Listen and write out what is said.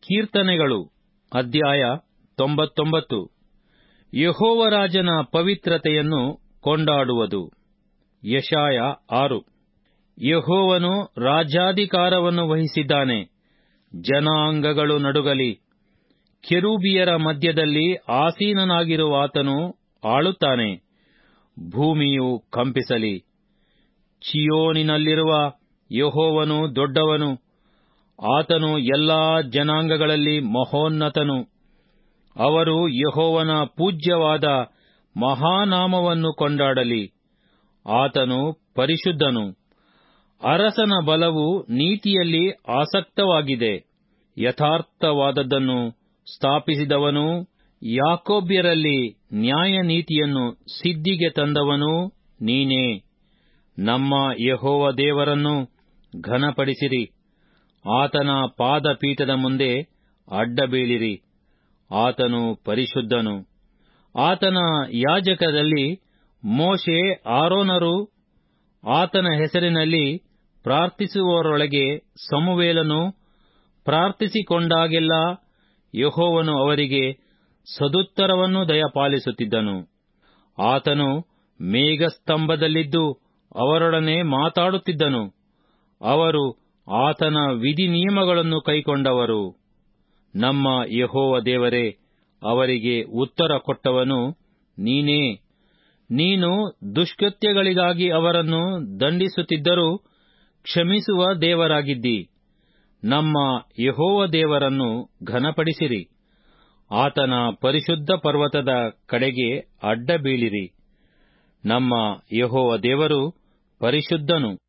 ಕೀರ್ತನೆಗಳು ಅಧ್ಯಾಯ ತೊಂಬತ್ತೊಂಬತ್ತು ಯಹೋವರಾಜನ ಪವಿತ್ರತೆಯನ್ನು ಕೊಂಡಾಡುವುದು ಯಶಾಯ ಆರು ಯಹೋವನು ರಾಜ್ಯಾಧಿಕಾರವನ್ನು ವಹಿಸಿದ್ದಾನೆ ಜನಾಂಗಗಳು ನಡುಗಲಿ ಕೆರೂಬಿಯರ ಮಧ್ಯದಲ್ಲಿ ಆಸೀನನಾಗಿರುವಾತನು ಆಳುತ್ತಾನೆ ಭೂಮಿಯು ಕಂಪಿಸಲಿ ಚಿಯೋನಿನಲ್ಲಿರುವ ಯಹೋವನು ದೊಡ್ಡವನು ಆತನು ಎಲ್ಲಾ ಜನಾಂಗಗಳಲ್ಲಿ ಮಹೋನ್ನತನು ಅವರು ಯಹೋವನ ಪೂಜ್ಯವಾದ ಮಹಾನಾಮವನ್ನು ಕೊಂಡಾಡಲಿ ಆತನು ಪರಿಶುದ್ಧನು ಅರಸನ ಬಲವು ನೀತಿಯಲ್ಲಿ ಆಸಕ್ತವಾಗಿದೆ ಯಥಾರ್ಥವಾದದ್ದನ್ನು ಸ್ಥಾಪಿಸಿದವನು ಯಾಕೋಬ್ಯರಲ್ಲಿ ನ್ಯಾಯ ನೀತಿಯನ್ನು ಸಿದ್ಧಿಗೆ ತಂದವನು ನೀನೇ ನಮ್ಮ ಯಹೋವ ದೇವರನ್ನು ಘನಪಡಿಸಿರಿ ಆತನ ಪಾದಪೀಠದ ಮುಂದೆ ಅಡ್ಡಬೀಳಿರಿ ಆತನು ಪರಿಶುದ್ಧನು ಆತನ ಯಾಜಕರಲ್ಲಿ ಮೋಶೆ ಆರೋನರು ಆತನ ಹೆಸರಿನಲ್ಲಿ ಪ್ರಾರ್ಥಿಸುವವರೊಳಗೆ ಸಮುವೇಲನು ಪ್ರಾರ್ಥಿಸಿಕೊಂಡಾಗೆಲ್ಲ ಯಹೋವನು ಅವರಿಗೆ ಸದುತ್ತರವನ್ನು ದಯಪಾಲಿಸುತ್ತಿದ್ದನು ಆತನು ಮೇಘಸ್ತಂಭದಲ್ಲಿದ್ದು ಅವರೊಡನೆ ಮಾತಾಡುತ್ತಿದ್ದನು ಅವರು ಆತನ ವಿಧಿ ನಿಯಮಗಳನ್ನು ಕೈಕೊಂಡವರು ನಮ್ಮ ಯಹೋವ ದೇವರೇ ಅವರಿಗೆ ಉತ್ತರ ಕೊಟ್ಟವನು ನೀನೇ ನೀನು ದುಷ್ಕೃತ್ಯಗಳಿಗಾಗಿ ಅವರನ್ನು ದಂಡಿಸುತ್ತಿದ್ದರೂ ಕ್ಷಮಿಸುವ ದೇವರಾಗಿದ್ದಿ ನಮ್ಮ ಯಹೋವ ದೇವರನ್ನು ಘನಪಡಿಸಿರಿ ಆತನ ಪರಿಶುದ್ಧ ಪರ್ವತದ ಕಡೆಗೆ ಅಡ್ಡಬೀಳಿರಿ ನಮ್ಮ ಯಹೋವ ದೇವರು ಪರಿಶುದ್ಧನು